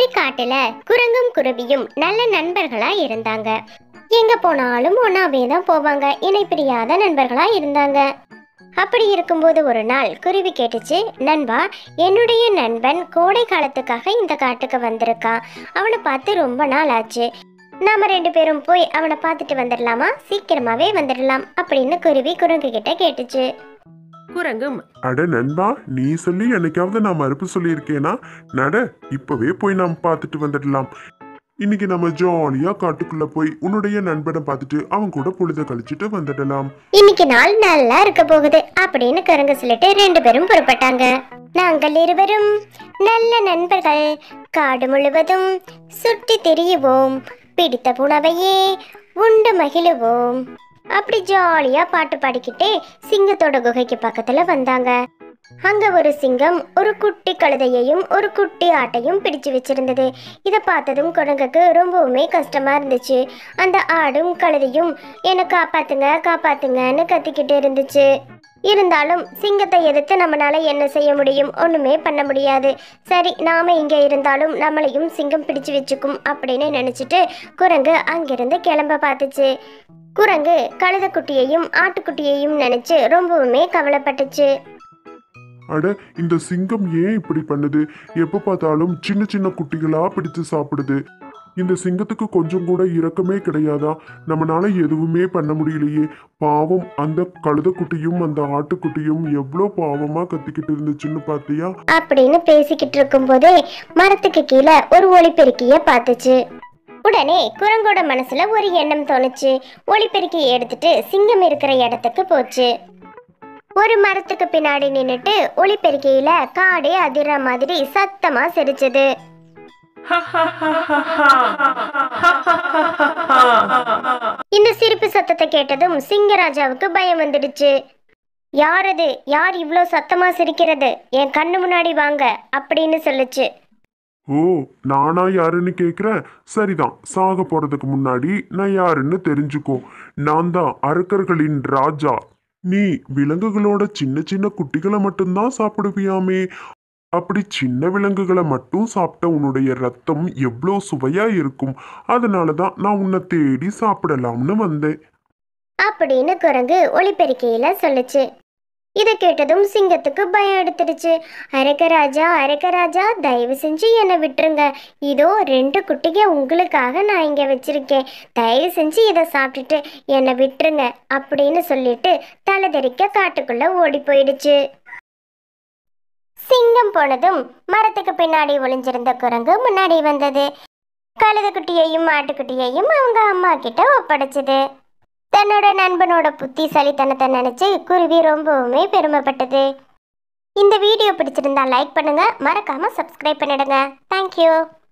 காட்டுல குரங்கும் குருவியும் நல்ல நண்பர்களா இருந்தாங்க எங்க போனாலும் ஒன்னாவே தான் போவாங்க இணை பிரியாத நண்பர்களா இருந்தாங்க அப்படி இருக்கும்போது ஒரு நாள் குருவி கேட்டுச்சு நண்பா என்னுடைய நண்பன் கோடை காலத்துக்காக இந்த காட்டுக்கு வந்திருக்கான் அவனை பார்த்து ரொம்ப நாள் ஆச்சு நாம ரெண்டு பேரும் போய் அவனை பார்த்துட்டு வந்துடலாமா சீக்கிரமாவே வந்துடலாம் அப்படின்னு குருவி குரங்கு கிட்ட கேட்டுச்சு குரங்கும் அட நண்பா நீ சொல்லி என்னைக்காவது நான் மறுப்பு சொல்லியிருக்கேனா நட இப்பவே போய் நாம் பார்த்துட்டு வந்துடலாம் இன்னைக்கு நம்ம ஜாலியா காட்டுக்குள்ள போய் உன்னுடைய நண்பனை பார்த்துட்டு அவன் கூட பொழுத கழிச்சிட்டு வந்துடலாம் இன்னைக்கு நாள் நல்லா இருக்க போகுது அப்படின்னு குரங்கு சொல்லிட்டு ரெண்டு பேரும் புறப்பட்டாங்க நாங்கள் இருவரும் நல்ல நண்பர்கள் காடு முழுவதும் சுற்றி திரியுவோம் பிடித்த உணவையே உண்டு மகிழுவோம் அப்படி ஜாலியா பாட்டு பாடிக்கிட்டே சிங்கத்தோட குகைக்கு பக்கத்துல வந்தாங்க அங்க ஒரு சிங்கம் ஒரு குட்டி கழுதையையும் ஒரு குட்டி ஆட்டையும் பிடிச்சு வச்சிருந்தது இதை பார்த்ததும் குரங்குக்கு ரொம்பவுமே கஷ்டமா இருந்துச்சு அந்த ஆடும் கழுதையும் என்னை காப்பாத்துங்க காப்பாத்துங்கன்னு கத்திக்கிட்டு இருந்துச்சு இருந்தாலும் சிங்கத்தை எதிர்த்து நம்மளால என்ன செய்ய முடியும் ஒண்ணுமே பண்ண முடியாது சரி நாம இங்க இருந்தாலும் நம்மளையும் சிங்கம் பிடிச்சு வச்சுக்கும் அப்படின்னு நினைச்சிட்டு குரங்கு அங்கிருந்து கிளம்ப பார்த்துச்சு குரங்கு கழுதைக்குட்டியையும் ஆட்டுக்குட்டியையும் நினைச்சு ரொம்பவுமே கவலைப்பட்டுச்சு அட இந்த சிங்கம் ஏன் இப்படி பண்ணுது எப்ப பார்த்தாலும் சின்ன சின்ன குட்டிகளா பிடிச்சு சாப்பிடுது இந்த சிங்கத்துக்கு கொஞ்சம் கூட இரக்கமே கிடையாதா நம்மனால எதுவுமே பண்ண முடியலையே பாவம் அந்த கழுதைக்குட்டியும் அந்த ஆட்டுக்குட்டியும் எவ்வளோ பாவமா கத்திக்கிட்டு இருந்துச்சுன்னு பார்த்தியா அப்படின்னு பேசிக்கிட்டு இருக்கும்போதே மரத்துக்கு கீழே ஒரு ஒளிபெருக்கிய பார்த்துச்சு உடனே குரங்கோட மனசுல ஒரு எண்ணம் தோணுச்சு ஒளிபெருக்கியை எடுத்துட்டு சிங்கம் இருக்கிற இடத்துக்கு போச்சு ஒரு மரத்துக்கு பின்னாடி நின்னுட்டு ஒளிபெருக்கையில காடே அதிர மாதிரி சத்தமா சிரிச்சது இந்த சிரிப்பு சத்தத்தை கேட்டதும் சிங்கராஜாவுக்கு பயம் வந்துடுச்சு யார் அது யார் இவ்வளோ சத்தமா சிரிக்கிறது என் கண்ணு முன்னாடி வாங்க அப்படின்னு சொல்லுச்சு ஓ நானா யாருன்னு கேக்குறேன் சரிதான் சாக போறதுக்கு முன்னாடி நான் யாருன்னு தெரிஞ்சுக்கோ நான் தான் அரக்கர்களின் ராஜா நீ விலங்குகளோட சின்ன சின்ன குட்டிகளை மட்டும்தான் சாப்பிடுவியாமே அப்படி சின்ன விலங்குகளை மட்டும் சாப்பிட்ட உன்னுடைய ரத்தம் எவ்வளோ சுவையா இருக்கும் அதனால தான் நான் உன்னை தேடி சாப்பிடலாம்னு வந்தேன் அப்படின்னு குரங்கு ஒளிபெருக்கையில சொல்லுச்சு இதை கேட்டதும் சிங்கத்துக்கு பயம் எடுத்துடுச்சு அரக்கராஜா அரக்கராஜா தயவு செஞ்சு என்னை விட்டுருங்க இதோ ரெண்டு குட்டிக உங்களுக்காக நான் இங்க வச்சிருக்கேன் தயவு செஞ்சு இதை சாப்பிட்டுட்டு என்னை விட்டுருங்க அப்படின்னு சொல்லிட்டு தலைதெறிக்க காட்டுக்குள்ள ஓடி போயிடுச்சு சிங்கம் போனதும் மரத்துக்கு பின்னாடி ஒளிஞ்சிருந்த குரங்கு முன்னாடி வந்தது கழுதைக்குட்டியையும் ஆட்டுக்குட்டியையும் அவங்க அம்மா கிட்ட ஒப்படைச்சது தன்னோட நண்பனோட புத்திசாலித்தனத்தை நினைச்சு குருவி ரொம்பவுமே பெருமைப்பட்டது இந்த வீடியோ பிடிச்சிருந்தா லைக் பண்ணுங்க மறக்காம சப்ஸ்கிரைப் பண்ணிடுங்க தேங்க்யூ